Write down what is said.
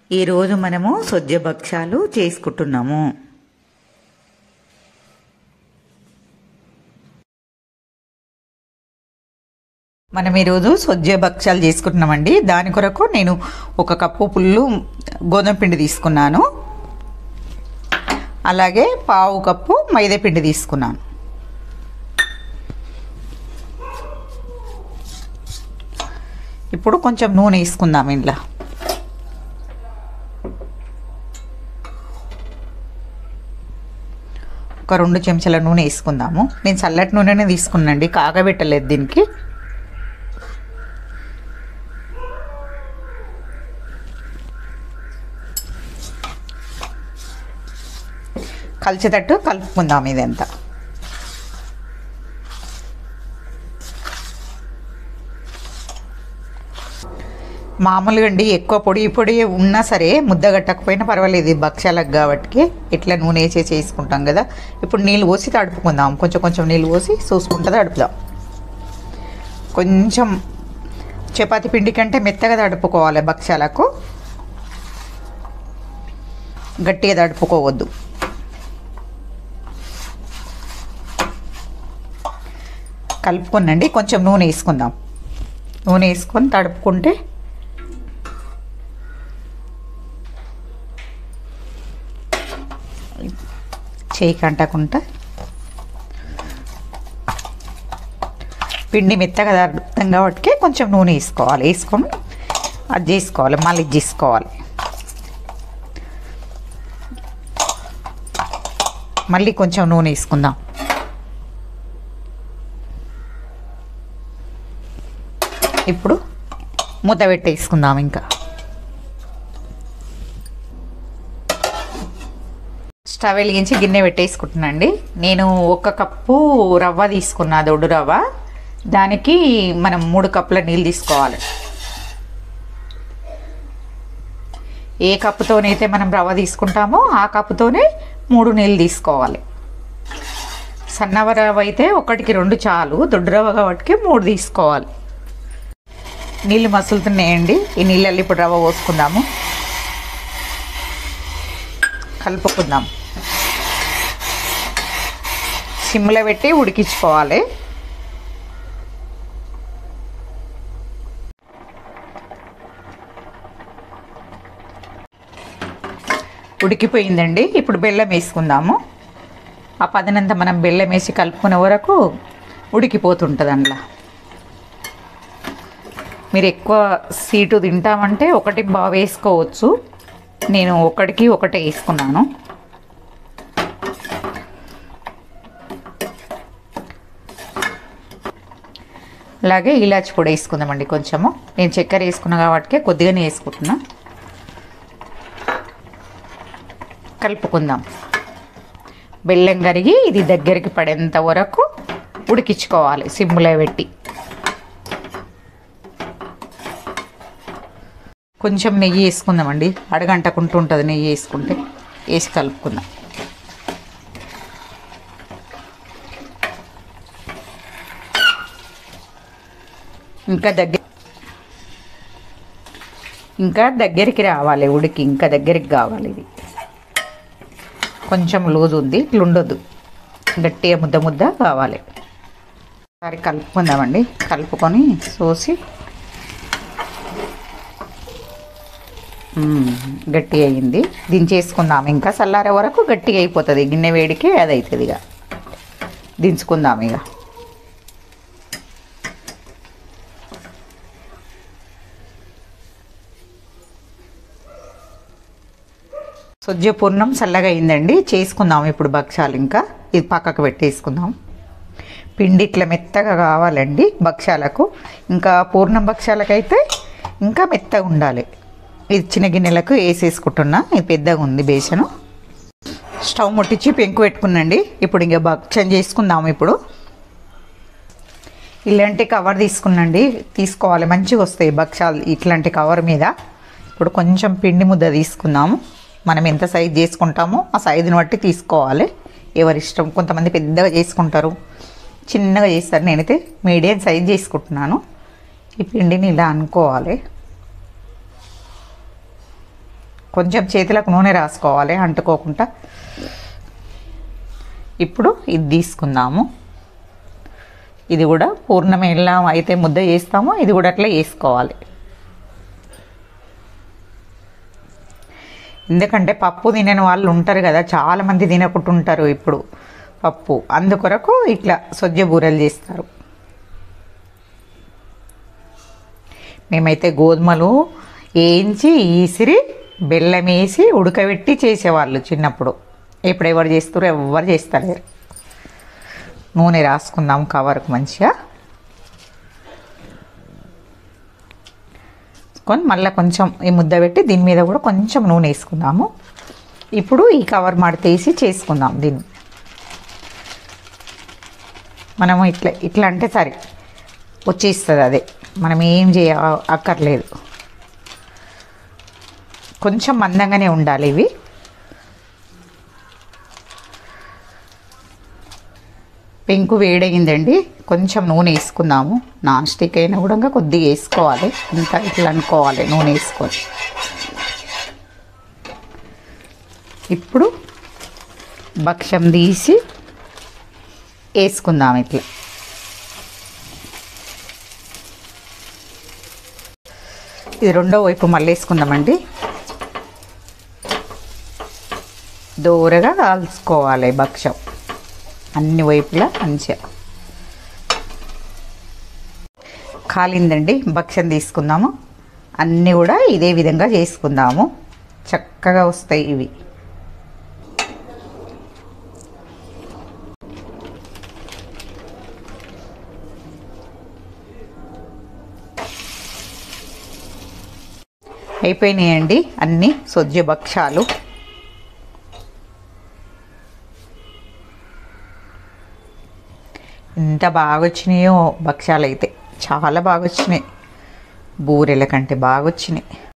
ఈరోజు మనము సొజ్జ భక్ష్యాలు చేసుకుంటున్నాము మనం ఈరోజు సొజ్జ భక్ష్యాలు చేసుకుంటున్నామండి దాని కొరకు నేను ఒక కప్పు పుల్లు గోధుమ పిండి తీసుకున్నాను అలాగే పావు కప్పు మైదా పిండి తీసుకున్నాను ఇప్పుడు కొంచెం నూనె వేసుకుందాం ఇంట్లో ఒక రెండు చెంచాల నూనె వేసుకుందాము నేను చల్లటి నూనెనే తీసుకున్నాండి కాగబెట్టలేదు దీనికి కలిసేటట్టు కలుపుకుందాం ఇదంతా మామూలుగా అండి ఎక్కువ పొడి పొడి ఉన్నా సరే ముద్ద కట్టకపోయినా పర్వాలేదు ఇది భక్ష్యాలకు కాబట్టి ఇట్లా నూనె వేసి చేసుకుంటాం కదా ఇప్పుడు నీళ్ళు పోసి తడుపుకుందాం కొంచెం కొంచెం నీళ్ళు పోసి చూసుకుంటూ తడుపుదాం కొంచెం చపాతి పిండి కంటే మెత్తగా తడుపుకోవాలి భక్ష్యాలకు గట్టిగా తడుపుకోవద్దు కలుపుకొనండి కొంచెం నూనె వేసుకుందాం నూనె వేసుకొని తడుపుకుంటే చేయికి అంటకుండా పిండి మెత్తగా అర్థం కాబట్టి కొంచెం నూనె వేసుకోవాలి వేసుకొని అది చేసుకోవాలి మళ్ళీ ఇది చేసుకోవాలి మళ్ళీ కొంచెం నూనె వేసుకుందాం ఇప్పుడు మూత పెట్టేసుకుందాం ఇంకా స్టవ్ వెలిగించి గిన్నె పెట్టేసుకుంటున్నాండి నేను ఒక కప్పు రవ్వ తీసుకున్నా దొడ్డు రవ్వ దానికి మనం మూడు కప్పుల నీళ్ళు తీసుకోవాలి ఏ కప్పుతోనైతే మనం రవ్వ తీసుకుంటామో ఆ కప్పుతోనే మూడు నీళ్ళు తీసుకోవాలి సన్నవ రవ్వ అయితే ఒకటికి రెండు చాలు దొడ్డు రవ్వ కాబట్టి మూడు తీసుకోవాలి నీళ్ళు మసులుతున్నాయండి ఈ నీళ్ళల్లో ఇప్పుడు రవ్వ పోసుకుందాము కలుపుకుందాం సిమ్లో పెట్టి ఉడికించుకోవాలి ఉడికిపోయిందండి ఇప్పుడు బెల్లం వేసుకుందాము ఆ పదనంతా మనం బెల్లం వేసి కలుపుకునే వరకు ఉడికిపోతుంటుంది అందులో మీరు ఎక్కువ సీటు తింటామంటే ఒకటి బాగా వేసుకోవచ్చు నేను ఒకటికి ఒకటే వేసుకున్నాను అలాగే ఇలాచి పొడి వేసుకుందామండి కొంచెము నేను చక్కెర వేసుకున్నా కాబట్టి కొద్దిగానే వేసుకుంటున్నా కలుపుకుందాం బెల్లం కరిగి ఇది దగ్గరికి పడేంత వరకు ఉడికించుకోవాలి సిమ్లో పెట్టి కొంచెం నెయ్యి వేసుకుందామండి అడగంటకుంటూ ఉంటుంది నెయ్యి వేసుకుంటే వేసి కలుపుకుందాం ఇంకా దగ్గర ఇంకా దగ్గరికి రావాలి ఉడికి ఇంకా దగ్గరికి కావాలి ఇది కొంచెం లూజ్ ఉంది ఇట్లా ఉండొద్దు గట్టిగా ముద్ద ముద్ద కావాలి ఒకసారి కలుపుకుందామండి కలుపుకొని సోసి గట్టి అయింది దించేసుకుందాం ఇంకా చల్లారే వరకు గట్టిగా అయిపోతుంది గిన్నె వేడికి అది అవుతుంది ఇక దించుకుందాం ఇక సొజ్జ పూర్ణం చల్లగా అయిందండి చేసుకుందాం ఇప్పుడు భక్ష్యాలు ఇంకా ఇది పక్కకు పెట్టేసుకుందాం పిండి ఇట్లా మెత్తగా కావాలండి భక్ష్యాలకు ఇంకా పూర్ణం భక్ష్యాలకైతే ఇంకా మెత్తగా ఉండాలి ఇది చిన్న గిన్నెలకు వేసేసుకుంటున్నా ఇది పెద్దగా ఉంది బేసను స్టవ్ ముట్టించి పెంకు పెట్టుకున్నాండి ఇప్పుడు ఇంకా భక్ష్యం చేసుకుందాం ఇప్పుడు ఇలాంటి కవర్ తీసుకున్నాండి తీసుకోవాలి మంచిగా వస్తాయి భక్ష్యాలు ఇట్లాంటి కవర్ మీద ఇప్పుడు కొంచెం పిండి ముద్ద తీసుకుందాము మనం ఎంత సైజు చేసుకుంటామో ఆ సైజుని బట్టి తీసుకోవాలి ఎవరి ఇష్టం కొంతమంది పెద్దగా చేసుకుంటారు చిన్నగా చేస్తారు నేనైతే మీడియం సైజ్ చేసుకుంటున్నాను ఈ పిండిని ఇలా అనుకోవాలి కొంచెం చేతులకు నూనె రాసుకోవాలి అంటుకోకుండా ఇప్పుడు ఇది తీసుకుందాము ఇది కూడా పూర్ణం ఎలా అయితే ముద్ద చేస్తామో ఇది కూడా అట్లా వేసుకోవాలి ఎందుకంటే పప్పు తినని వాళ్ళు ఉంటారు కదా చాలామంది తినకుంటుంటారు ఇప్పుడు పప్పు అందుకొరకు ఇట్లా సొజ్జ బూరెలు చేస్తారు మేమైతే గోధుమలు వేయించి ఈసిరి బెల్లం వేసి ఉడకబెట్టి చేసేవాళ్ళు చిన్నప్పుడు ఇప్పుడు ఎవరు చేస్తారు ఎవరు చేస్తలేరు నూనె రాసుకుందాం కవర్కు మంచిగా కొని మళ్ళీ కొంచెం ఈ ముద్ద పెట్టి దీని మీద కూడా కొంచెం నూనె వేసుకుందాము ఇప్పుడు ఈ కవర్ మడతేసి చేసుకుందాం దీన్ని మనము ఇట్లా ఇట్లా అంటే సరే వచ్చేస్తుంది అదే మనం ఏం చేయ అక్కర్లేదు కొంచెం మందంగానే ఉండాలి ఇవి పెంకు వేడయిందండి కొంచెం నూనె వేసుకుందాము నాన్ స్టిక్ అయినా కూడా కొద్దిగా వేసుకోవాలి ఇంత ఇట్లా అనుకోవాలి నూనె వేసుకొని ఇప్పుడు భక్ష్యం తీసి వేసుకుందాం ఇట్లా ఇది రెండో వైపు మళ్ళీ వేసుకుందామండి దూరగా కాల్చుకోవాలి భక్ష్యం అన్ని వైపులా మంచిగా కాలిందండి భక్ష్యం తీసుకుందాము అన్నీ కూడా ఇదే విధంగా చేసుకుందాము చక్కగా వస్తాయి ఇవి అయిపోయినాయండి అన్నీ సొజ్జ భక్షాలు ఎంత బాగా వచ్చినాయో భక్ష్యాలు అయితే చాలా బాగా వచ్చినాయి బూరెల కంటే బాగా వచ్చినాయి